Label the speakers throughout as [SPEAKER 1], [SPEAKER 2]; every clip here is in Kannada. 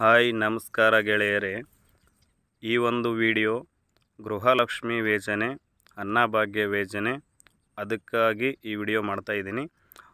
[SPEAKER 1] ಹಾಯ್ ನಮಸ್ಕಾರ ಗೆಳೆಯರೇ ಈ ಒಂದು ವಿಡಿಯೋ ಗೃಹಲಕ್ಷ್ಮಿ ಯೋಜನೆ ಅನ್ನಭಾಗ್ಯ ಯೋಜನೆ ಅದಕ್ಕಾಗಿ ಈ ವಿಡಿಯೋ ಮಾಡ್ತಾಯಿದ್ದೀನಿ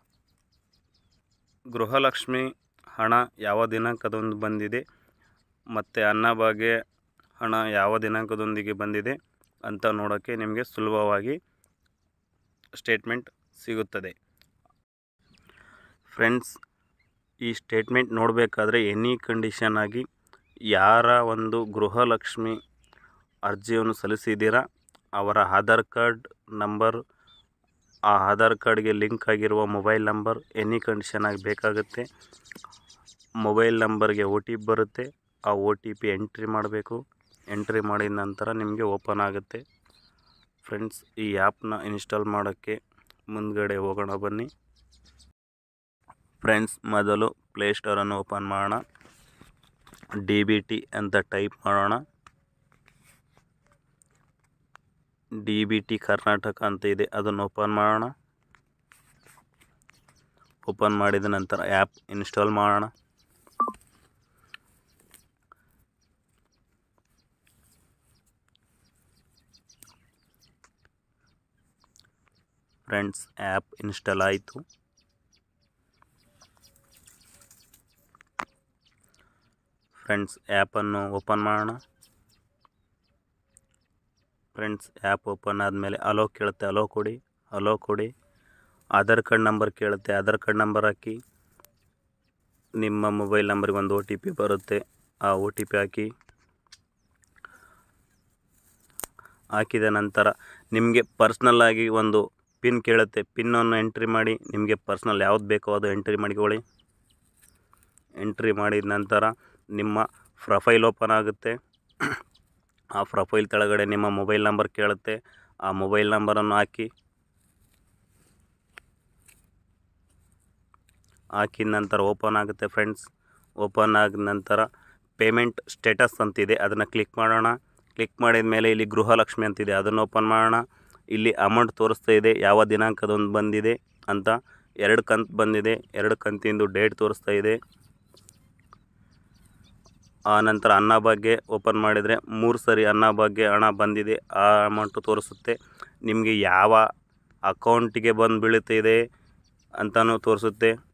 [SPEAKER 1] ಗೃಹಲಕ್ಷ್ಮಿ ಹಣ ಯಾವ ದಿನಾಂಕದಂದು ಬಂದಿದೆ ಮತ್ತು ಅನ್ನಭಾಗ್ಯ ಹಣ ಯಾವ ದಿನಾಂಕದೊಂದಿಗೆ ಬಂದಿದೆ ಅಂತ ನೋಡೋಕ್ಕೆ ನಿಮಗೆ ಸುಲಭವಾಗಿ ಸ್ಟೇಟ್ಮೆಂಟ್ ಸಿಗುತ್ತದೆ ಫ್ರೆಂಡ್ಸ್ ಈ ಸ್ಟೇಟ್ಮೆಂಟ್ ನೋಡಬೇಕಾದ್ರೆ ಎನಿ ಕಂಡೀಷನ್ ಆಗಿ ಯಾರ ಒಂದು ಗೃಹಲಕ್ಷ್ಮಿ ಅರ್ಜಿಯನ್ನು ಸಲ್ಲಿಸಿದ್ದೀರಾ ಅವರ ಆಧಾರ್ ಕಾರ್ಡ್ ನಂಬರ್ ಆ ಆಧಾರ್ ಕಾರ್ಡ್ಗೆ ಲಿಂಕ್ ಆಗಿರುವ ಮೊಬೈಲ್ ನಂಬರ್ ಎನಿ ಕಂಡೀಷನ್ ಆಗಿ ಬೇಕಾಗುತ್ತೆ ಮೊಬೈಲ್ ನಂಬರ್ಗೆ ಒ ಟಿ ಪಿ ಬರುತ್ತೆ ಆ ಒ ಟಿ ಪಿ ಎಂಟ್ರಿ ಮಾಡಬೇಕು ಎಂಟ್ರಿ ಮಾಡಿದ ನಂತರ ನಿಮಗೆ ಓಪನ್ ಆಗುತ್ತೆ ಫ್ರೆಂಡ್ಸ್ ಈ ಆ್ಯಪ್ನ ಇನ್ಸ್ಟಾಲ್ ಮಾಡೋಕ್ಕೆ ಮುಂದ್ಗಡೆ ಹೋಗೋಣ ಬನ್ನಿ ಫ್ರೆಂಡ್ಸ್ ಮೊದಲು ಪ್ಲೇಸ್ಟೋರನ್ನು ಓಪನ್ ಮಾಡೋಣ ಡಿ ಬಿ ಟಿ ಅಂತ ಟೈಪ್ ಮಾಡೋಣ ಡಿ ಬಿ ಟಿ ಕರ್ನಾಟಕ ಅಂತ ಇದೆ ಅದನ್ನು ಓಪನ್ ಮಾಡೋಣ ಓಪನ್ ಮಾಡಿದ ನಂತರ ಆ್ಯಪ್ ಇನ್ಸ್ಟಾಲ್ ಮಾಡೋಣ ಫ್ರೆಂಡ್ಸ್ ಆ್ಯಪ್ ಇನ್ಸ್ಟಾಲ್ ಆಯಿತು ಫ್ರೆಂಡ್ಸ್ ಆ್ಯಪನ್ನು ಓಪನ್ ಮಾಡೋಣ ಫ್ರೆಂಡ್ಸ್ ಆ್ಯಪ್ ಓಪನ್ ಆದಮೇಲೆ ಅಲೋ ಕೇಳುತ್ತೆ ಅಲೋ ಕೊಡಿ ಅಲೋ ಕೊಡಿ ಆಧಾರ್ ಕಾರ್ಡ್ ನಂಬರ್ ಕೇಳುತ್ತೆ ಆಧಾರ್ ಕಾರ್ಡ್ ನಂಬರ್ ಹಾಕಿ ನಿಮ್ಮ ಮೊಬೈಲ್ ನಂಬರ್ಗೆ ಒಂದು ಒ ಟಿ ಪಿ ಬರುತ್ತೆ ಆ ಒ ಟಿ ಪಿ ಹಾಕಿ ಹಾಕಿದ ನಂತರ ನಿಮಗೆ ಪರ್ಸ್ನಲ್ಲಾಗಿ ಒಂದು ಪಿನ್ ಕೇಳುತ್ತೆ ಪಿನ್ನನ್ನು ಎಂಟ್ರಿ ಮಾಡಿ ನಿಮಗೆ ಪರ್ಸ್ನಲ್ ಯಾವ್ದು ಬೇಕೋ ಅದು ಎಂಟ್ರಿ ಮಾಡಿಕೊಳ್ಳಿ ಎಂಟ್ರಿ ಮಾಡಿದ ನಂತರ ನಿಮ್ಮ ಪ್ರೊಫೈಲ್ ಓಪನ್ ಆಗುತ್ತೆ ಆ ಪ್ರೊಫೈಲ್ ಕೆಳಗಡೆ ನಿಮ್ಮ ಮೊಬೈಲ್ ನಂಬರ್ ಕೇಳುತ್ತೆ ಆ ಮೊಬೈಲ್ ನಂಬರನ್ನು ಹಾಕಿ ಹಾಕಿದ ನಂತರ ಓಪನ್ ಆಗುತ್ತೆ ಫ್ರೆಂಡ್ಸ್ ಓಪನ್ ಆದ ನಂತರ ಪೇಮೆಂಟ್ ಸ್ಟೇಟಸ್ ಅಂತಿದೆ ಅದನ್ನು ಕ್ಲಿಕ್ ಮಾಡೋಣ ಕ್ಲಿಕ್ ಮಾಡಿದ ಮೇಲೆ ಇಲ್ಲಿ ಗೃಹಲಕ್ಷ್ಮಿ ಅಂತಿದೆ ಅದನ್ನು ಓಪನ್ ಮಾಡೋಣ ಇಲ್ಲಿ ಅಮೌಂಟ್ ತೋರಿಸ್ತಾ ಇದೆ ಯಾವ ದಿನಾಂಕದೊಂದು ಬಂದಿದೆ ಅಂತ ಎರಡು ಕಂತು ಬಂದಿದೆ ಎರಡು ಕಂತಿಂದು ಡೇಟ್ ತೋರಿಸ್ತಾ ಇದೆ ಆ ನಂತರ ಅನ್ನಭಾಗ್ಯ ಓಪನ್ ಮಾಡಿದರೆ ಮೂರು ಸರಿ ಅನ್ನಭಾಗ್ಯ ಹಣ ಬಂದಿದೆ ಆ ಅಮೌಂಟು ತೋರಿಸುತ್ತೆ ನಿಮಗೆ ಯಾವ ಅಕೌಂಟಿಗೆ ಬಂದು ಬೀಳುತ್ತಿದೆ ಅಂತಲೂ ತೋರಿಸುತ್ತೆ